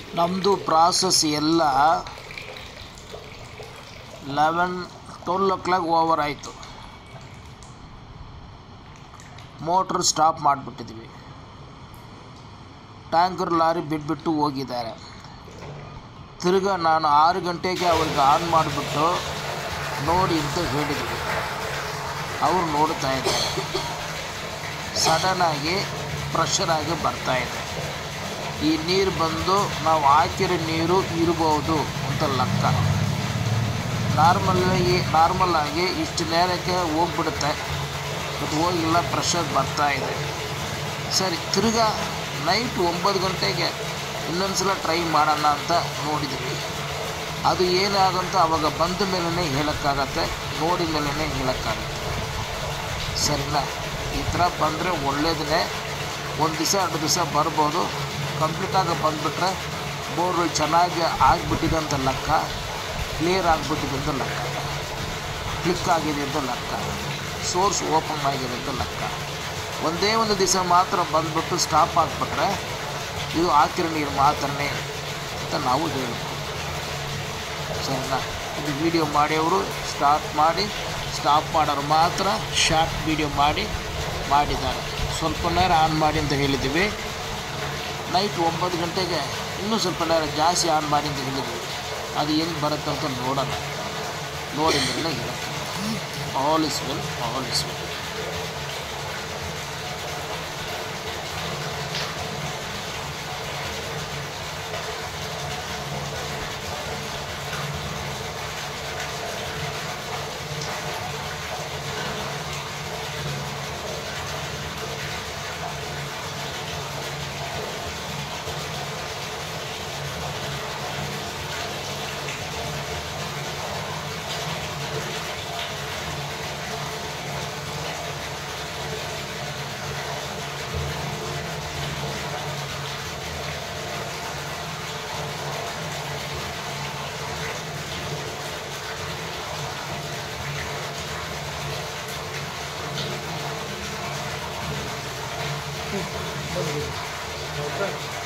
ನಮ್ಮದು ಪ್ರಾಸೆಸ್ ಎಲ್ಲ eleven twelve o'clock over ಆಯಿತು ಮೋಟ್ರ್ ಸ್ಟಾಪ್ ಮಾಡಿಬಿಟ್ಟಿದ್ವಿ ಟ್ಯಾಂಕರ್ ಲಾರಿ ಬಿಟ್ಬಿಟ್ಟು ಹೋಗಿದ್ದಾರೆ ತಿರ್ಗಾ ನಾನು ಆರು ಗಂಟೆಗೆ ಅವ್ರಿಗೆ ಆನ್ ಮಾಡಿಬಿಟ್ಟು ನೋಡಿ ಅಂತ ಹೇಳಿದ್ವಿ ಅವ್ರು ನೋಡ್ತಾ ಇದ್ದಾರೆ ಸಡನ್ನಾಗಿ ಪ್ರೆಷರಾಗಿ ಬರ್ತಾ ಇದೆ ಈ ನೀರು ಬಂದು ನಾವು ಹಾಕಿರೋ ನೀರು ಇರ್ಬೋದು ಅಂತ ಲೆಕ್ಕ ನಾರ್ಮಲ್ಲಾಗಿ ನಾರ್ಮಲ್ಲಾಗಿ ಇಷ್ಟು ನೇರಕ್ಕೆ ಹೋಗ್ಬಿಡುತ್ತೆ ಬಟ್ ಹೋಗಿಲ್ಲ ಪ್ರೆಷರ್ ಬರ್ತಾ ಇದೆ ಸರಿ ತಿರ್ಗಾ ನೈಟ್ ಒಂಬತ್ತು ಗಂಟೆಗೆ ಇನ್ನೊಂದು ಸಲ ಟ್ರೈ ಮಾಡೋಣ ಅಂತ ನೋಡಿದ್ವಿ ಅದು ಏನಾಗಂತ ಅವಾಗ ಬಂದ ಮೇಲೇ ಹೇಳೋಕ್ಕಾಗತ್ತೆ ನೋಡಿದ ಮೇಲೇ ಹೇಳೋಕ್ಕಾಗತ್ತೆ ಸರಿನಾ ಈ ಥರ ಬಂದರೆ ಒಳ್ಳೇದೇ ಒಂದು ದಿವಸ ಎರಡು ದಿವಸ ಬರ್ಬೋದು ಕಂಪ್ಲೀಟಾಗಿ ಬಂದುಬಿಟ್ರೆ ಬೋರ್ವೆಲ್ ಚೆನ್ನಾಗಿ ಆಗಿಬಿಟ್ಟಿದೆ ಅಂತ ಲೆಕ್ಕ ಕ್ಲಿಯರ್ ಆಗಿಬಿಟ್ಟಿದೆ ಅಂತ ಲೆಕ್ಕ ಕ್ಲಿಕ್ ಆಗಿದೆ ಅಂತ ಲೆಕ್ಕ ಸೋರ್ಸ್ ಓಪನ್ ಆಗಿದೆ ಅಂತ ಲೆಕ್ಕ ಒಂದೇ ಒಂದು ದಿವಸ ಮಾತ್ರ ಬಂದ್ಬಿಟ್ಟು ಸ್ಟಾಪ್ ಆಗಿಬಿಟ್ರೆ ಇದು ಹಾಕಿರೋ ನೀರು ಮಾತ್ರನೇ ಅಂತ ನಾವು ಹೇಳ್ಬೋದು ಸರಿನಾ ಇದು ವಿಡಿಯೋ ಮಾಡಿಯವರು ಸ್ಟಾರ್ಟ್ ಮಾಡಿ ಸ್ಟಾಪ್ ಮಾಡೋರು ಮಾತ್ರ ಶಾರ್ಟ್ ವಿಡಿಯೋ ಮಾಡಿ ಮಾಡಿದ್ದಾರೆ ಸ್ವಲ್ಪ ನೇರ ಆನ್ ಮಾಡಿ ಅಂತ ಹೇಳಿದ್ದೀವಿ ನೈಟ್ ಒಂಬತ್ತು ಗಂಟೆಗೆ ಇನ್ನೂ ಸ್ವಲ್ಪ ನೇರ ಜಾಸ್ತಿ ಆನ್ ಮಾಡಿ ಅಂತ ಹೇಳಿದ್ವಿ ಅದು ಹೆಂಗೆ ಬರುತ್ತೆ ಅಂತ ನೋಡೋಣ ನೋಡಿದ್ಮೇಲೆ ಹೇಳಕ್ಕೆ all is well all is well ಬಂದ್ಬಿಡಿ